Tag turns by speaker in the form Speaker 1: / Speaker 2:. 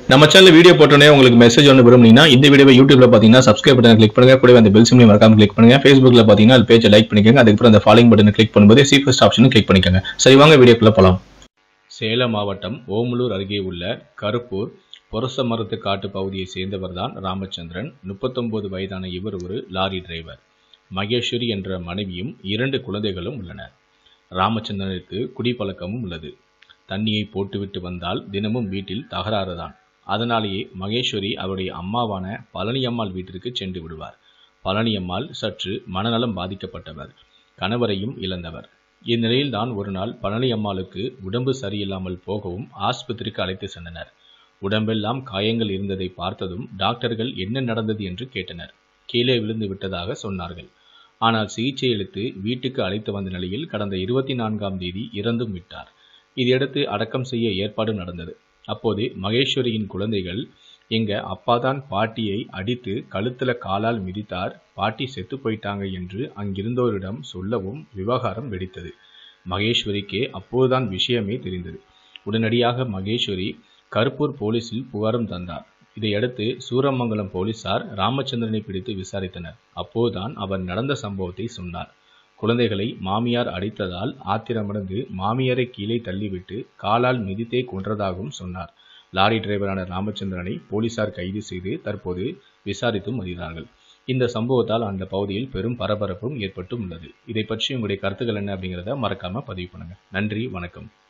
Speaker 1: நம்ம channel video போட்டோன்னே உங்களுக்கு மெசேஜ் ஒன்று விரும்புனீங்கன்னா இந்த வீடியோவை யூடியூப்ல பார்த்தீங்கன்னா சப்ஸ்கிரைப் பட்டன் கிளிக் பண்ணுங்க கூடவே அந்த பெல் சிம்லையும் மறக்காம கிளிக் பண்ணுங்க ஃபேஸ்புக்ல பார்த்தீங்கன்னா அது பேஜை லைக் பண்ணிக்கோங்க அதுக்கப்புறம் அந்த ஃபாலோயிங் பட்டனை கிளிக் பண்ணும்போது சி ஃபர்ஸ்ட் ஆப்ஷனும் கிளிக் பண்ணிக்கோங்க சரி வாங்க வீடியோக்குள்ள போலாம் சேலம் மாவட்டம் ஓமலூர் அருகே உள்ள கருப்பூர் பொரச மரத்து காட்டு பகுதியை சேர்ந்தவர்தான் ராமச்சந்திரன் முப்பத்தொன்பது வயதான இவர் ஒரு லாரி டிரைவர் மகேஸ்வரி என்ற மனைவியும் இரண்டு குழந்தைகளும் உள்ளனர் ராமச்சந்திரனுக்கு குடிப்பழக்கமும் உள்ளது தண்ணியை போட்டுவிட்டு வந்தால் தினமும் வீட்டில் தகராறுதான் அதனாலேயே மகேஸ்வரி அவருடைய அம்மாவான பழனியம்மாள் வீட்டிற்கு சென்று விடுவார் பழனியம்மாள் சற்று மனநலம் பாதிக்கப்பட்டவர் கணவரையும் இழந்தவர் இந்நிலையில்தான் ஒரு நாள் பழனியம்மாளுக்கு உடம்பு சரியில்லாமல் போகவும் ஆஸ்பத்திரிக்கு அழைத்து சென்றனர் உடம்பெல்லாம் காயங்கள் இருந்ததை பார்த்ததும் டாக்டர்கள் என்ன நடந்தது என்று கேட்டனர் கீழே விழுந்து விட்டதாக சொன்னார்கள் ஆனால் சிகிச்சை அளித்து வீட்டுக்கு அழைத்து வந்த நிலையில் கடந்த இருபத்தி நான்காம் தேதி இறந்தும் விட்டார் இதையடுத்து அடக்கம் செய்ய ஏற்பாடு நடந்தது அப்போது மகேஸ்வரியின் குழந்தைகள் எங்க அப்பாதான் பாட்டியை அடித்து கழுத்துல காலால் மிதித்தார் பாட்டி செத்து போயிட்டாங்க என்று அங்கிருந்தோரிடம் சொல்லவும் விவகாரம் வெடித்தது மகேஸ்வரிக்கே அப்போதுதான் விஷயமே தெரிந்தது உடனடியாக மகேஸ்வரி கருப்பூர் போலீசில் புகாரும் தந்தார் இதையடுத்து சூரமங்கலம் போலீசார் ராமச்சந்திரனை பிடித்து விசாரித்தனர் அப்போதுதான் அவர் நடந்த சம்பவத்தை சொன்னார் குழந்தைகளை மாமியார் அடித்ததால் ஆத்திரமடைந்து மாமியாரை கீழே தள்ளிவிட்டு காலால் மிதித்தே கொன்றதாகவும் சொன்னார் லாரி டிரைவரான ராமச்சந்திரனை போலீசார் கைது செய்து தற்போது விசாரித்தும் வருகிறார்கள் இந்த சம்பவத்தால் அந்த பகுதியில் பெரும் பரபரப்பும் ஏற்பட்டும் உள்ளது இதை பற்றி உங்களுடைய கருத்துக்கள் என்ன அப்படிங்கிறத மறக்காம பதிவு பண்ணுங்க நன்றி வணக்கம்